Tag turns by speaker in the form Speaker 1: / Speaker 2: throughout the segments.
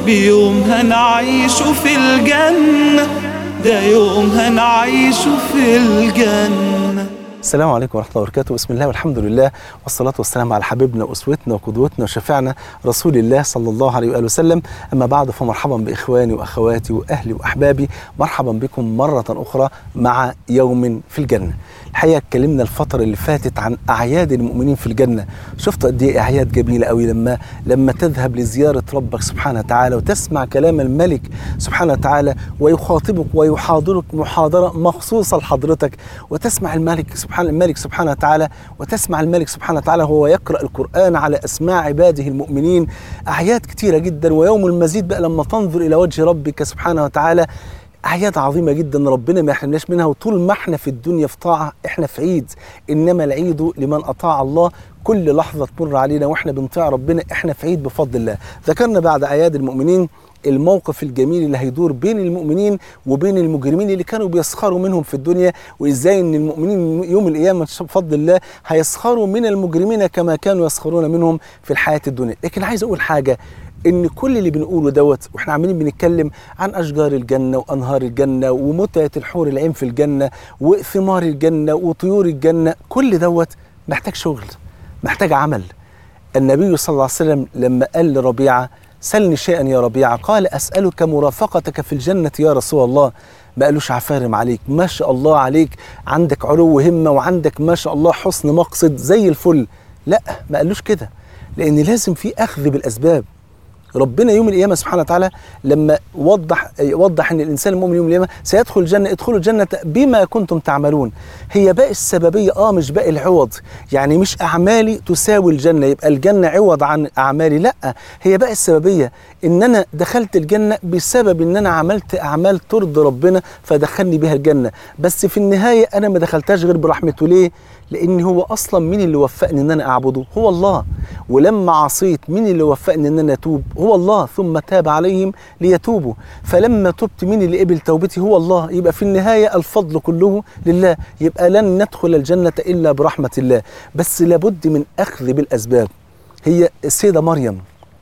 Speaker 1: بيوم هنعيش في الجنة ده يوم هنعيش في الجنة
Speaker 2: السلام عليكم ورحمة الله وبركاته بسم الله والحمد لله والصلاة والسلام على حبيبنا وأسوتنا وقدوتنا وشفيعنا رسول الله صلى الله عليه وآله وسلم أما بعد فمرحبا بإخواني وأخواتي وأهلي وأحبابي مرحبا بكم مرة أخرى مع يوم في الجنة الحقيقة اتكلمنا الفترة اللي فاتت عن أعياد المؤمنين في الجنة شفت قد إيه أعياد جميلة قوي لما لما تذهب لزيارة ربك سبحانه وتعالى وتسمع كلام الملك سبحانه وتعالى ويخاطبك ويحاضرك محاضرة مخصوصة لحضرتك وتسمع الملك سبحان الملك سبحانه وتعالى وتسمع الملك سبحانه وتعالى وهو يقرأ القرآن على أسماع عباده المؤمنين أعياد كتيرة جدا ويوم المزيد بقى لما تنظر إلى وجه ربك سبحانه وتعالى أعياد عظيمة جدا ربنا ما يحرمناش منها وطول ما احنا في الدنيا في طاعة احنا في عيد إنما العيد لمن أطاع الله كل لحظة تمر علينا واحنا بنطيع ربنا احنا في عيد بفضل الله ذكرنا بعد أعياد المؤمنين الموقف الجميل اللي هيدور بين المؤمنين وبين المجرمين اللي كانوا بيسخروا منهم في الدنيا وازاي ان المؤمنين يوم القيامه بفضل الله هيسخروا من المجرمين كما كانوا يسخرون منهم في الحياه الدنيا لكن عايز اقول حاجه ان كل اللي بنقوله دوت واحنا عمالين بنتكلم عن اشجار الجنه وانهار الجنه ومتعه الحور العين في الجنه وثمار الجنه وطيور الجنه كل دوت محتاج شغل محتاج عمل النبي صلى الله عليه وسلم لما قال لربيعه سلني شيئا يا ربيعه قال اسالك مرافقتك في الجنه يا رسول الله ما قالوش عفارم عليك ما شاء الله عليك عندك علو همه وعندك ما شاء الله حسن مقصد زي الفل لا ما قالوش كده لان لازم في اخذ بالاسباب ربنا يوم القيامه سبحانه وتعالى لما وضح وضح ان الانسان المؤمن يوم القيامه سيدخل الجنه ادخلوا الجنه بما كنتم تعملون هي باقي السببيه اه مش باقي العوض يعني مش اعمالي تساوي الجنه يبقى الجنه عوض عن اعمالي لا هي باقي السببيه ان انا دخلت الجنه بسبب ان انا عملت اعمال ترضي ربنا فدخلني بها الجنه بس في النهايه انا ما دخلتهاش غير برحمته ليه لان هو اصلا مين اللي وفقني ان انا اعبده هو الله ولما عصيت مين اللي وفقني ان انا اتوب هو الله ثم تاب عليهم ليتوبوا فلما تبت مين اللي قبل توبتي هو الله يبقى في النهايه الفضل كله لله يبقى لن ندخل الجنه الا برحمه الله بس لابد من اخذ بالاسباب هي السيده مريم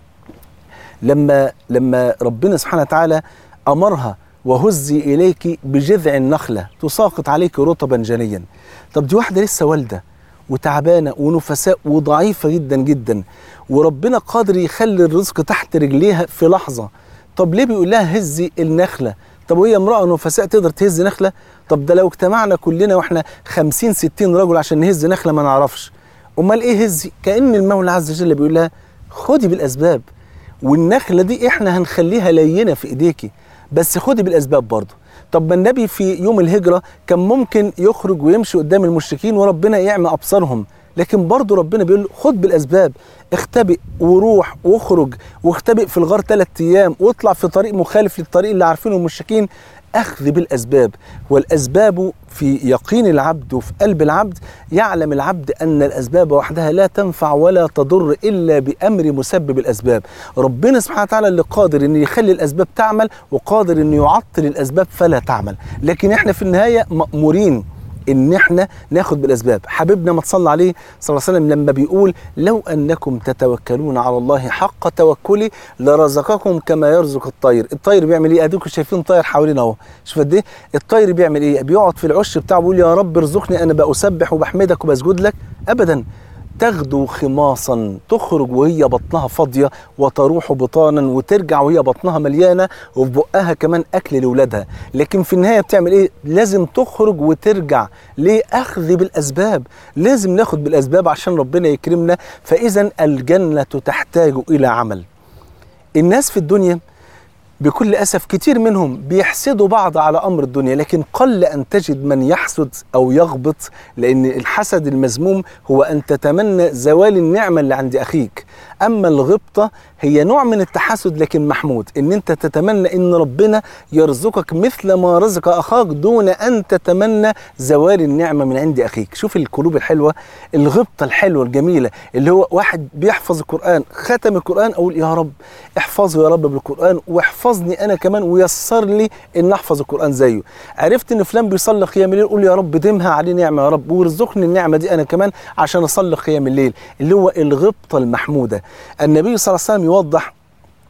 Speaker 2: لما لما ربنا سبحانه وتعالى امرها وهزي اليك بجذع النخله تساقط عليك رطبا جنيا طب دي واحده لسه والده وتعبانه ونفساء وضعيفه جدا جدا وربنا قادر يخلي الرزق تحت رجليها في لحظه طب ليه بيقول لها هزي النخله طب وهي امراه نفساء تقدر تهز نخله طب ده لو اجتمعنا كلنا واحنا 50 60 رجل عشان نهز نخله ما نعرفش امال ايه هزي كان المولى عز وجل بيقول لها خدي بالاسباب والنخله دي احنا هنخليها لينه في ايديكي بس خدي بالاسباب برضه طب ما النبي في يوم الهجره كان ممكن يخرج ويمشي قدام المشركين وربنا يعمى ابصارهم لكن برضه ربنا بيقول خد بالاسباب اختبئ وروح واخرج واختبئ في الغار ثلاث ايام واطلع في طريق مخالف للطريق اللي عارفينه المشركين اخذ بالاسباب والاسباب في يقين العبد وفي قلب العبد يعلم العبد ان الاسباب وحدها لا تنفع ولا تضر الا بامر مسبب الاسباب ربنا سبحانه وتعالى اللي قادر ان يخلي الاسباب تعمل وقادر انه يعطل الاسباب فلا تعمل لكن احنا في النهايه مامورين ان احنا ناخد بالاسباب حبيبنا ما تصلى عليه صلى الله عليه وسلم لما بيقول لو انكم تتوكلون على الله حق توكله لرزقكم كما يرزق الطير الطير بيعمل ايه اديكم شايفين طير حوالينا اهو شوف قد ايه الطير بيعمل ايه بيقعد في العش بتاعه بيقول يا رب ارزقني انا بسبح وبحمدك وبسجد لك ابدا تغدو خماصا تخرج وهي بطنها فاضيه وتروح بطانا وترجع وهي بطنها مليانه وفي بقها كمان اكل لاولادها لكن في النهايه بتعمل ايه لازم تخرج وترجع ليه اخذ بالاسباب لازم ناخد بالاسباب عشان ربنا يكرمنا فاذا الجنه تحتاج الى عمل الناس في الدنيا بكل اسف كتير منهم بيحسدوا بعض على امر الدنيا لكن قل ان تجد من يحسد او يغبط لان الحسد المذموم هو ان تتمنى زوال النعمه اللي عند اخيك اما الغبطه هي نوع من التحسد لكن محمود ان انت تتمنى ان ربنا يرزقك مثل ما رزق اخاك دون ان تتمنى زوال النعمه من عند اخيك شوف القلوب الحلوه الغبطه الحلوه الجميله اللي هو واحد بيحفظ القران ختم القران اقول يا رب احفظه يا رب بالقران واحفظني انا كمان ويسر لي ان احفظ القران زيه عرفت ان فلان بيصلي قيام الليل قول يا رب دمها عليه نعمه يا رب وارزقني النعمه دي انا كمان عشان اصلي قيام الليل اللي هو الغبطه المحموده النبي صلى الله عليه وسلم يوضح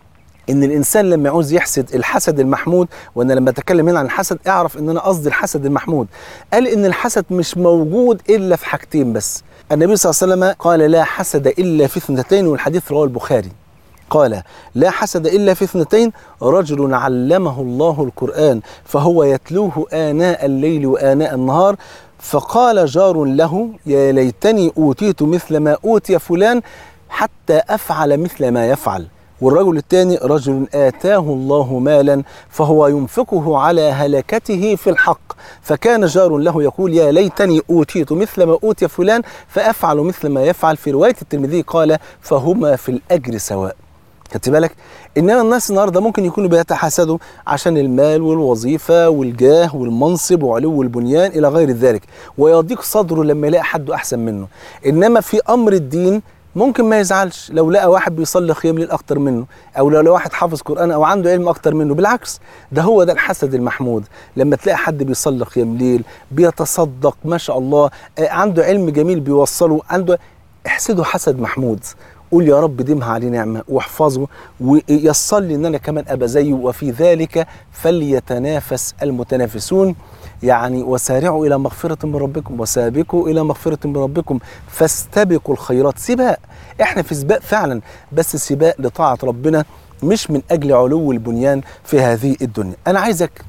Speaker 2: ان الانسان لما يعوز يحسد الحسد المحمود وانا لما اتكلم هنا عن الحسد اعرف ان انا قصدي الحسد المحمود قال ان الحسد مش موجود الا في حاجتين بس النبي صلى الله عليه وسلم قال لا حسد الا في اثنتين والحديث رواه البخاري قال لا حسد الا في اثنتين رجل علمه الله القران فهو يتلوه اناء الليل واناء النهار فقال جار له يا ليتني اوتيت مثل ما اوتي فلان حتى افعل مثل ما يفعل والرجل الثاني رجل آتاه الله مالا فهو ينفقه على هلكته في الحق فكان جار له يقول يا ليتني أوتيت مثل ما أوتي فلان فأفعل مثل ما يفعل في رواية الترمذي قال فهما في الأجر سواء خدت بالك انما الناس النهارده ممكن يكونوا بيتحاسدوا عشان المال والوظيفه والجاه والمنصب وعلو البنيان الى غير ذلك ويضيق صدره لما يلاقي حد احسن منه انما في امر الدين ممكن ما يزعلش لو لقى واحد بيصلي قيام ليل اكتر منه او لو لقى واحد حافظ قران او عنده علم اكتر منه بالعكس ده هو ده الحسد المحمود لما تلاقي حد بيصلي قيام ليل بيتصدق ما شاء الله آه، عنده علم جميل بيوصله عنده احسده حسد محمود قول يا رب ديمها عليه نعمه واحفظه ويسر لي ان انا كمان ابقى زيه وفي ذلك فليتنافس المتنافسون يعني وسارعوا الى مغفره من ربكم وسابقوا الى مغفره من ربكم فاستبقوا الخيرات سباق احنا في سباق فعلا بس سباق لطاعه ربنا مش من اجل علو البنيان في هذه الدنيا انا عايزك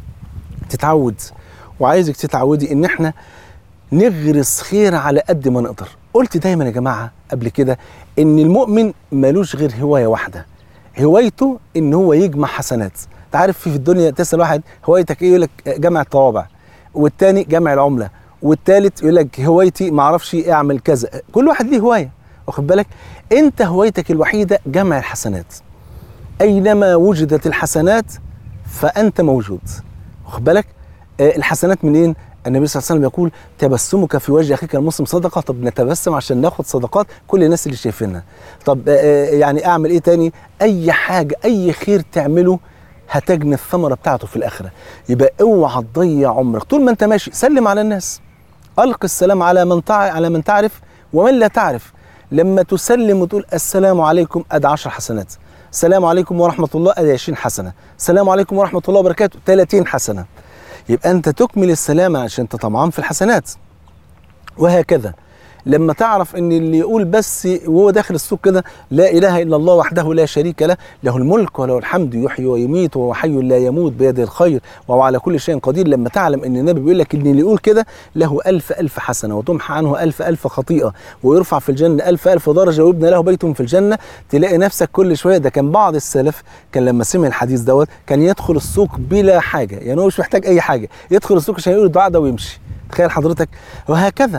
Speaker 2: تتعود وعايزك تتعودي ان احنا نغرس خير على قد ما نقدر قلت دايما يا جماعه قبل كده ان المؤمن ملوش غير هوايه واحده هوايته ان هو يجمع حسنات انت عارف في في الدنيا تسال واحد هوايتك ايه يقول لك جمع الطوابع والتاني جمع العمله والتالت يقول لك هوايتي ما اعرفش اعمل كذا كل واحد ليه هوايه واخد بالك انت هوايتك الوحيده جمع الحسنات اينما وجدت الحسنات فانت موجود واخد بالك آه، الحسنات منين النبي صلى الله عليه وسلم يقول تبسمك في وجه اخيك المسلم صدقه طب نتبسم عشان ناخد صدقات كل الناس اللي شايفينها طب آه، آه، يعني اعمل ايه تاني اي حاجه اي خير تعمله هتجني الثمره بتاعته في الاخره يبقى اوعى تضيع عمرك طول ما انت ماشي سلم على الناس الق السلام على من تع... على من تعرف ومن لا تعرف لما تسلم وتقول السلام عليكم ادي 10 حسنات السلام عليكم ورحمه الله ادي 20 حسنه السلام عليكم ورحمه الله وبركاته 30 حسنه يبقى انت تكمل السلامه عشان انت طمعان في الحسنات وهكذا لما تعرف ان اللي يقول بس وهو داخل السوق كده لا اله الا الله وحده لا شريك له له الملك وله الحمد يحيي ويميت وهو حي لا يموت بيده الخير وهو على كل شيء قدير لما تعلم ان النبي بيقول لك ان اللي يقول كده له ألف ألف حسنه وتمحى عنه ألف ألف خطيئه ويرفع في الجنه ألف ألف درجه ويبنى له بيت في الجنه تلاقي نفسك كل شويه ده كان بعض السلف كان لما سمع الحديث دوت كان يدخل السوق بلا حاجه يعني هو مش محتاج اي حاجه يدخل السوق عشان يقول الدعاء ده ويمشي تخيل حضرتك وهكذا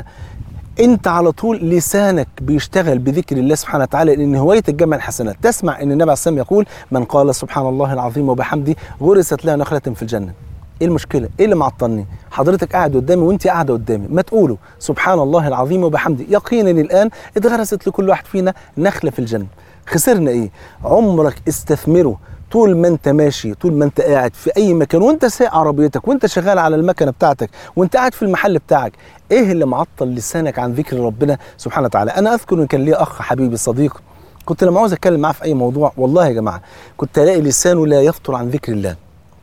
Speaker 2: انت على طول لسانك بيشتغل بذكر الله سبحانه وتعالى لان هوايتك جمع الحسنات تسمع ان النبي عليه الصلاه والسلام يقول من قال سبحان الله العظيم وبحمده غرست له نخله في الجنه ايه المشكله ايه اللي معطلني حضرتك قاعد قدامي وانت قاعده قدامي ما تقولوا سبحان الله العظيم وبحمده يقينا الان اتغرست لكل واحد فينا نخله في الجنه خسرنا ايه عمرك استثمره طول ما انت ماشي طول ما انت قاعد في اي مكان وانت سايق عربيتك وانت شغال على المكنه بتاعتك وانت قاعد في المحل بتاعك ايه اللي معطل لسانك عن ذكر ربنا سبحانه وتعالى انا اذكر ان كان لي اخ حبيبي صديق كنت لما عاوز اتكلم معاه في اي موضوع والله يا جماعه كنت الاقي لسانه لا يفطر عن ذكر الله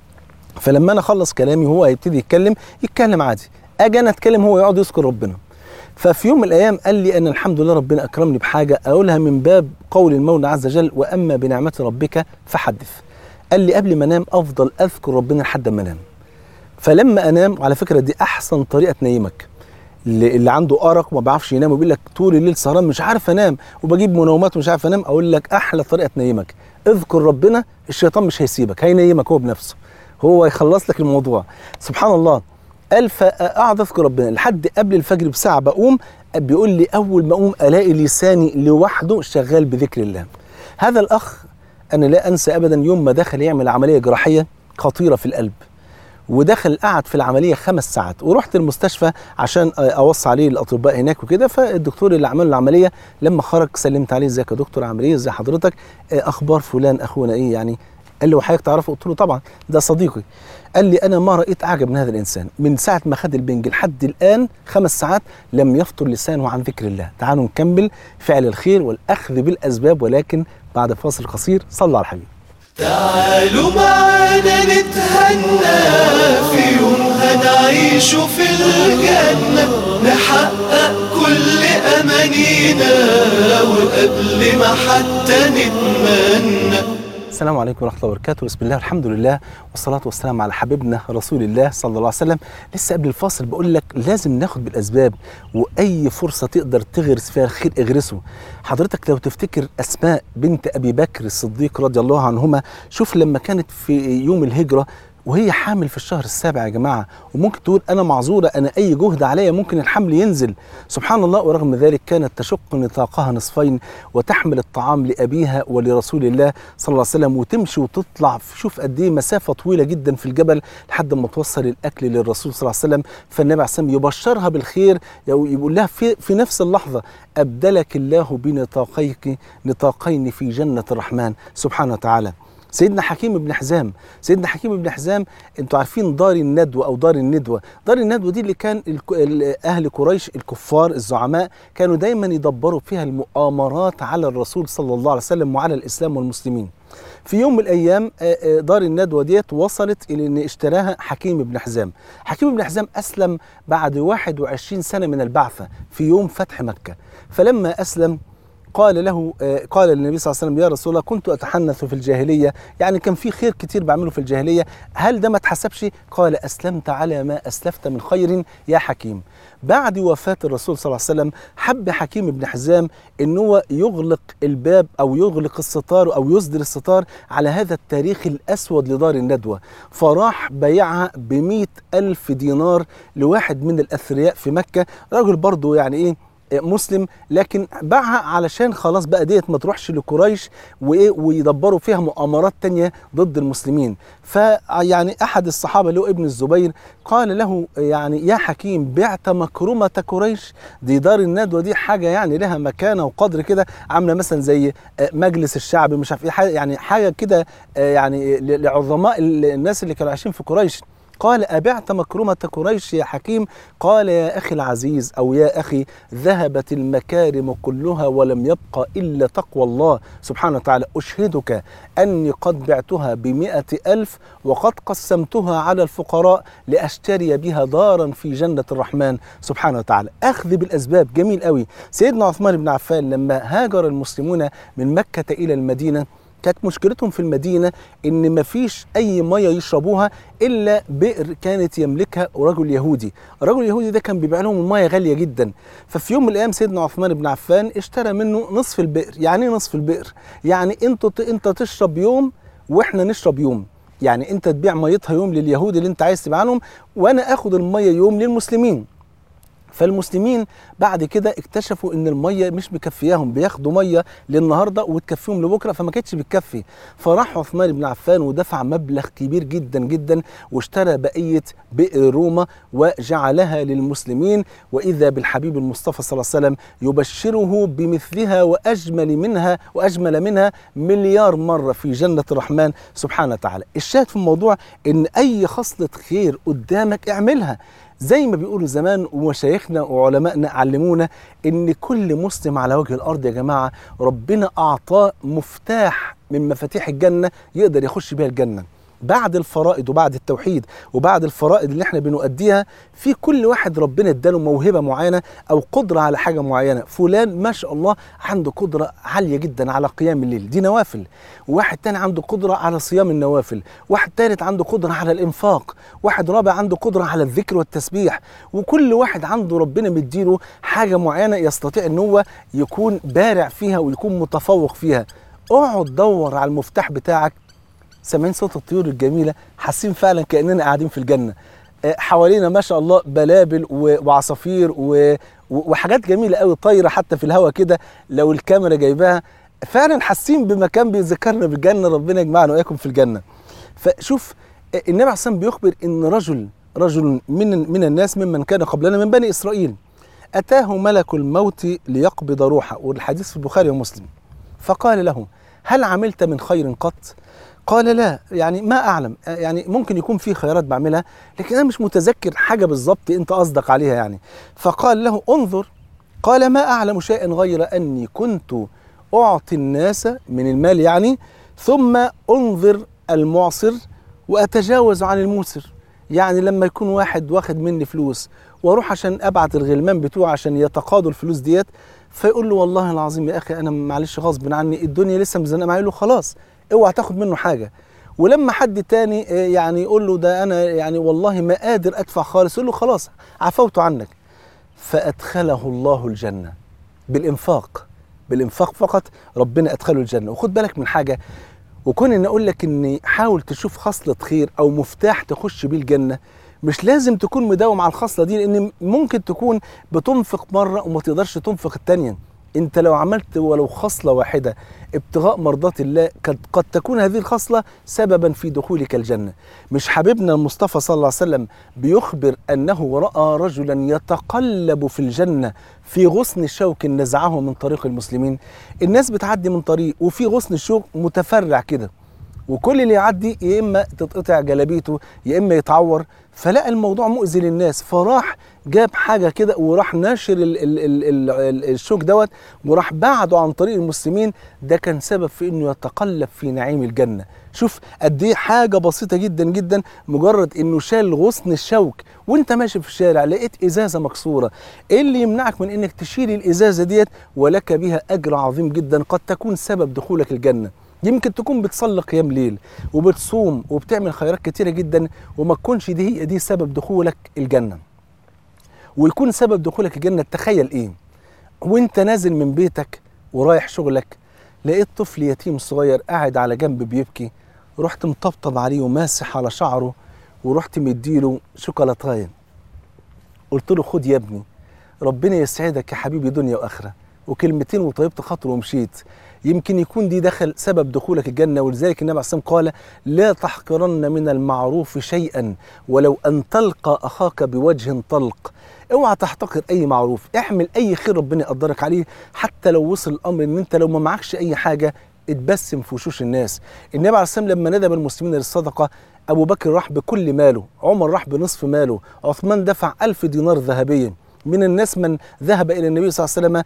Speaker 2: فلما انا اخلص كلامي وهو هيبتدي يتكلم يتكلم عادي اجي انا اتكلم هو يقعد يذكر ربنا ففي يوم من الايام قال لي ان الحمد لله ربنا اكرمني بحاجه اقولها من باب قول المولى عز وجل واما بنعمه ربك فحدث قال لي قبل ما انام افضل اذكر ربنا لحد ما انام فلما انام وعلى فكره دي احسن طريقه تنيمك اللي, اللي عنده ارق وما بيعرفش ينام وبيقول لك طول الليل سهران مش عارف انام وبجيب منومات ومش عارف انام اقول لك احلى طريقه تنيمك اذكر ربنا الشيطان مش هيسيبك هينيمك هو بنفسه هو يخلص لك الموضوع سبحان الله قال فاقعد اذكر ربنا لحد قبل الفجر بساعه بقوم بيقول لي اول ما اقوم الاقي لساني لوحده شغال بذكر الله هذا الاخ انا لا انسى ابدا يوم ما دخل يعمل عمليه جراحيه خطيره في القلب ودخل قعد في العمليه خمس ساعات ورحت المستشفى عشان اوصي عليه الاطباء هناك وكده فالدكتور اللي عمل له العمليه لما خرج سلمت عليه ازيك يا دكتور عامل ايه ازي حضرتك آه، اخبار فلان اخونا ايه يعني قال لي وحضرتك تعرفه قلت له طبعا ده صديقي قال لي انا ما رايت اعجب من هذا الانسان من ساعه ما خد البنج لحد الان خمس ساعات لم يفطر لسانه عن ذكر الله تعالوا نكمل فعل الخير والاخذ بالاسباب ولكن بعد فاصل قصير صلى على الحبيب
Speaker 1: تعالوا معانا نتهنى في يوم هنعيش في الجنة نحقق كل أمانينا وقبل ما حتى نتمنى
Speaker 2: السلام عليكم ورحمة الله وبركاته بسم الله والحمد لله والصلاة والسلام على حبيبنا رسول الله صلى الله عليه وسلم لسه قبل الفاصل بقول لك لازم ناخد بالأسباب وأي فرصة تقدر تغرس فيها الخير اغرسه حضرتك لو تفتكر أسماء بنت أبي بكر الصديق رضي الله عنهما شوف لما كانت في يوم الهجرة وهي حامل في الشهر السابع يا جماعة وممكن تقول أنا معذورة أنا أي جهد عليا ممكن الحمل ينزل سبحان الله ورغم ذلك كانت تشق نطاقها نصفين وتحمل الطعام لأبيها ولرسول الله صلى الله عليه وسلم وتمشي وتطلع شوف قد إيه مسافة طويلة جدا في الجبل لحد ما توصل الأكل للرسول صلى الله عليه وسلم فالنبي عليه الصلاة والسلام يبشرها بالخير يقول لها في, في نفس اللحظة أبدلك الله بنطاقيك نطاقين في جنة الرحمن سبحانه وتعالى سيدنا حكيم بن حزام سيدنا حكيم بن حزام انتوا عارفين دار الندوة او دار الندوة دار الندوة دي اللي كان اهل قريش الكفار الزعماء كانوا دايما يدبروا فيها المؤامرات على الرسول صلى الله عليه وسلم وعلى الاسلام والمسلمين في يوم من الايام دار الندوه ديت وصلت الى ان اشتراها حكيم بن حزام حكيم بن حزام اسلم بعد 21 سنه من البعثه في يوم فتح مكه فلما اسلم قال له قال للنبي صلى الله عليه وسلم يا رسول الله كنت اتحنث في الجاهليه يعني كان في خير كتير بعمله في الجاهليه هل ده ما اتحسبش قال اسلمت على ما اسلفت من خير يا حكيم بعد وفاه الرسول صلى الله عليه وسلم حب حكيم بن حزام ان هو يغلق الباب او يغلق الستار او يصدر الستار على هذا التاريخ الاسود لدار الندوه فراح بيعها ب ألف دينار لواحد من الاثرياء في مكه رجل برضه يعني ايه مسلم لكن باعها علشان خلاص بقى ديت ما تروحش لقريش وايه ويدبروا فيها مؤامرات تانية ضد المسلمين فيعني احد الصحابه له ابن الزبير قال له يعني يا حكيم بعت مكرمه قريش دي دار الندوه دي حاجه يعني لها مكانه وقدر كده عامله مثلا زي مجلس الشعب مش عارف ايه يعني حاجه كده يعني لعظماء الناس اللي كانوا عايشين في قريش قال أبعت مكرمة قريش يا حكيم قال يا أخي العزيز أو يا أخي ذهبت المكارم كلها ولم يبقى إلا تقوى الله سبحانه وتعالى أشهدك أني قد بعتها بمئة ألف وقد قسمتها على الفقراء لأشتري بها دارا في جنة الرحمن سبحانه وتعالى أخذ بالأسباب جميل قوي سيدنا عثمان بن عفان لما هاجر المسلمون من مكة إلى المدينة كانت مشكلتهم في المدينه ان مفيش اي ميه يشربوها الا بئر كانت يملكها رجل يهودي، الرجل اليهودي ده كان بيبيع لهم الميه غاليه جدا، ففي يوم من الايام سيدنا عثمان بن عفان اشترى منه نصف البئر، يعني ايه نصف البئر؟ يعني انت انت تشرب يوم واحنا نشرب يوم، يعني انت تبيع ميتها يوم لليهود اللي انت عايز تبيع لهم وانا اخد الميه يوم للمسلمين. فالمسلمين بعد كده اكتشفوا ان الميه مش مكفياهم بياخدوا ميه للنهارده وتكفيهم لبكره فما كانتش بتكفي فراح عثمان بن عفان ودفع مبلغ كبير جدا جدا واشترى بقيه بئر روما وجعلها للمسلمين واذا بالحبيب المصطفى صلى الله عليه وسلم يبشره بمثلها واجمل منها واجمل منها مليار مره في جنه الرحمن سبحانه وتعالى الشاهد في الموضوع ان اي خصله خير قدامك اعملها زي ما بيقولوا زمان ومشايخنا وعلمائنا علمونا ان كل مسلم على وجه الارض يا جماعه ربنا اعطاه مفتاح من مفاتيح الجنه يقدر يخش بيها الجنه بعد الفرائض وبعد التوحيد وبعد الفرائض اللي احنا بنؤديها في كل واحد ربنا اداله موهبه معينه او قدره على حاجه معينه فلان ما شاء الله عنده قدره عاليه جدا على قيام الليل دي نوافل وواحد تاني عنده قدره على صيام النوافل واحد تالت عنده قدره على الانفاق واحد رابع عنده قدره على الذكر والتسبيح وكل واحد عنده ربنا مديله حاجه معينه يستطيع ان هو يكون بارع فيها ويكون متفوق فيها اقعد دور على المفتاح بتاعك سامعين صوت الطيور الجميله حاسين فعلا كاننا قاعدين في الجنه حوالينا ما شاء الله بلابل وعصافير وحاجات جميله قوي طايره حتى في الهواء كده لو الكاميرا جايباها فعلا حاسين بمكان بيذكرنا بالجنه ربنا يجمعنا واياكم في الجنه فشوف النبي عليه الصلاه بيخبر ان رجل رجل من من الناس ممن كان قبلنا من بني اسرائيل اتاه ملك الموت ليقبض روحه والحديث في البخاري ومسلم فقال له هل عملت من خير قط قال لا يعني ما اعلم يعني ممكن يكون في خيارات بعملها لكن انا مش متذكر حاجه بالظبط انت قصدك عليها يعني فقال له انظر قال ما اعلم شيئا غير اني كنت اعطي الناس من المال يعني ثم انظر المعصر واتجاوز عن الموسر يعني لما يكون واحد واخد مني فلوس واروح عشان ابعت الغلمان بتوعه عشان يتقاضوا الفلوس ديت فيقول له والله العظيم يا اخي انا معلش غصب عني الدنيا لسه مزنقه معايا له خلاص اوعى تاخد منه حاجه ولما حد تاني آه، يعني يقول له ده انا يعني والله ما قادر ادفع خالص يقول له خلاص عفوت عنك فادخله الله الجنه بالانفاق بالانفاق فقط ربنا ادخله الجنه وخد بالك من حاجه وكون ان اقول لك ان حاول تشوف خصله خير او مفتاح تخش بيه الجنه مش لازم تكون مداوم على الخصله دي لان ممكن تكون بتنفق مره وما تقدرش تنفق الثانيه انت لو عملت ولو خصله واحده ابتغاء مرضات الله قد قد تكون هذه الخصله سببا في دخولك الجنه مش حبيبنا المصطفى صلى الله عليه وسلم بيخبر انه راى رجلا يتقلب في الجنه في غصن شوك نزعه من طريق المسلمين الناس بتعدي من طريق وفي غصن الشوك متفرع كده وكل اللي يعدي يا اما تتقطع جلابيته يا اما يتعور فلقى الموضوع مؤذي للناس فراح جاب حاجه كده وراح ناشر ال ال ال ال ال الشوك دوت وراح بعده عن طريق المسلمين ده كان سبب في انه يتقلب في نعيم الجنه شوف قد ايه حاجه بسيطه جدا جدا مجرد انه شال غصن الشوك وانت ماشي في الشارع لقيت ازازه مكسوره ايه اللي يمنعك من انك تشيل الازازه ديت ولك بها اجر عظيم جدا قد تكون سبب دخولك الجنه يمكن تكون بتصلي قيام ليل وبتصوم وبتعمل خيرات كتيره جدا وما تكونش دي هي دي سبب دخولك الجنه ويكون سبب دخولك الجنه تخيل ايه وانت نازل من بيتك ورايح شغلك لقيت طفل يتيم صغير قاعد على جنب بيبكي رحت مطبطب عليه وماسح على شعره ورحت مديله شوكولاتايه قلت له خد يا ابني ربنا يسعدك يا حبيبي دنيا واخره وكلمتين وطيبت خاطره ومشيت يمكن يكون دي دخل سبب دخولك الجنه ولذلك النبي عليه الصلاه والسلام قال لا تحقرن من المعروف شيئا ولو ان تلقى اخاك بوجه طلق اوعى تحتقر اي معروف اعمل اي خير ربنا يقدرك عليه حتى لو وصل الامر ان انت لو ما معكش اي حاجه اتبسم في وشوش الناس النبي عليه الصلاه والسلام لما ندب المسلمين للصدقه ابو بكر راح بكل ماله عمر راح بنصف ماله عثمان دفع ألف دينار ذهبيه من الناس من ذهب الى النبي صلى الله عليه وسلم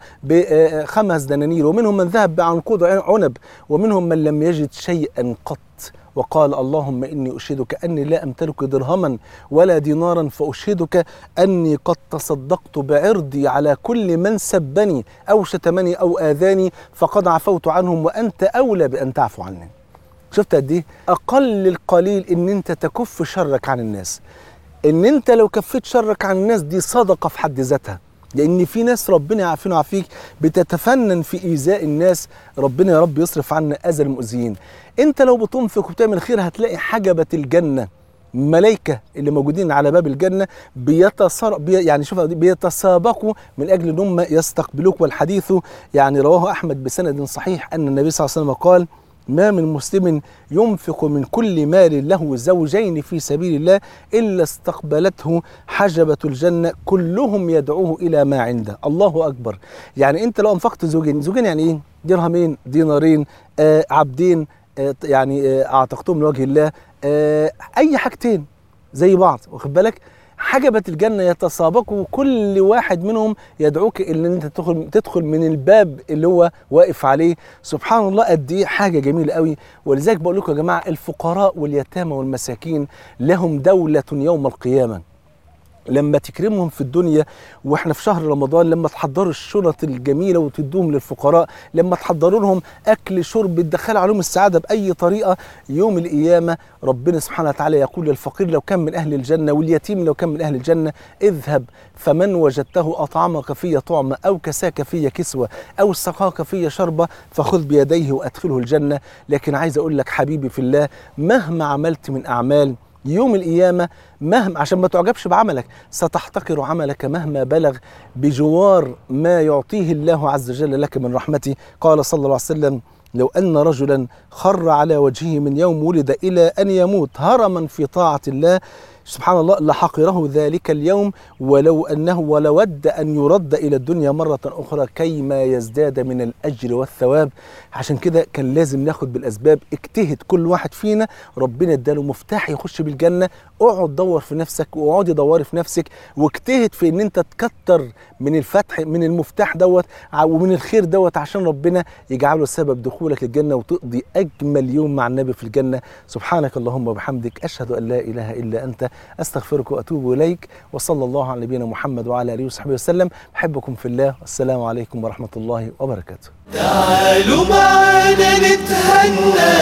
Speaker 2: بخمس دنانير ومنهم من ذهب بعنقود عنب ومنهم من لم يجد شيئا قط وقال اللهم اني اشهدك اني لا امتلك درهما ولا دينارا فاشهدك اني قد تصدقت بعرضي على كل من سبني او شتمني او اذاني فقد عفوت عنهم وانت اولى بان تعفو عني. شفت قد ايه؟ اقل القليل ان انت تكف شرك عن الناس. ان انت لو كفيت شرك عن الناس دي صدقه في حد ذاتها لان في ناس ربنا يعافينا ويعافيك بتتفنن في ايذاء الناس ربنا يا رب يصرف عنا اذى المؤذيين انت لو بتنفق وبتعمل خير هتلاقي حجبه الجنه ملائكه اللي موجودين على باب الجنه بيتصر بي يعني شوف بيتسابقوا من اجل ان هم يستقبلوك والحديث يعني رواه احمد بسند صحيح ان النبي صلى الله عليه وسلم قال ما من مسلم ينفق من كل مال له زوجين في سبيل الله الا استقبلته حجبه الجنه كلهم يدعوه الى ما عنده الله اكبر يعني انت لو انفقت زوجين زوجين يعني ايه درهمين دينارين آه عبدين آه يعني آه اعتقتهم لوجه الله آه اي حاجتين زي بعض واخد بالك حجبة الجنة يتسابقوا كل واحد منهم يدعوك ان انت تدخل تدخل من الباب اللي هو واقف عليه سبحان الله قد ايه حاجة جميلة قوي ولذلك بقول لكم يا جماعة الفقراء واليتامى والمساكين لهم دولة يوم القيامة لما تكرمهم في الدنيا واحنا في شهر رمضان لما تحضروا الشنط الجميله وتدوهم للفقراء لما تحضروا لهم اكل شرب تدخلوا عليهم السعاده باي طريقه يوم القيامه ربنا سبحانه وتعالى يقول للفقير لو كان من اهل الجنه واليتيم لو كان من اهل الجنه اذهب فمن وجدته اطعمك في طعمه او كساك في كسوه او سقاك في شربه فخذ بيديه وادخله الجنه لكن عايز اقول لك حبيبي في الله مهما عملت من اعمال يوم القيامة مهما عشان ما تعجبش بعملك ستحتقر عملك مهما بلغ بجوار ما يعطيه الله عز وجل لك من رحمته قال صلى الله عليه وسلم لو أن رجلا خر على وجهه من يوم ولد إلى أن يموت هرما في طاعة الله سبحان الله لحقره ذلك اليوم ولو انه ولود ان يرد الى الدنيا مره اخرى كيما يزداد من الاجر والثواب عشان كده كان لازم ناخد بالاسباب اجتهد كل واحد فينا ربنا اداله مفتاح يخش بالجنه اقعد دور في نفسك واقعدي دوري في نفسك واجتهد في ان انت تكتر من الفتح من المفتاح دوت ع- ومن الخير دوت عشان ربنا يجعله سبب دخولك الجنه وتقضي اجمل يوم مع النبي في الجنه سبحانك اللهم وبحمدك اشهد ان لا اله الا انت استغفرك واتوب اليك وصلى الله على نبينا محمد وعلى اله وصحبه وسلم بحبكم في الله والسلام عليكم ورحمه الله وبركاته
Speaker 1: تعالوا معانا نتهنى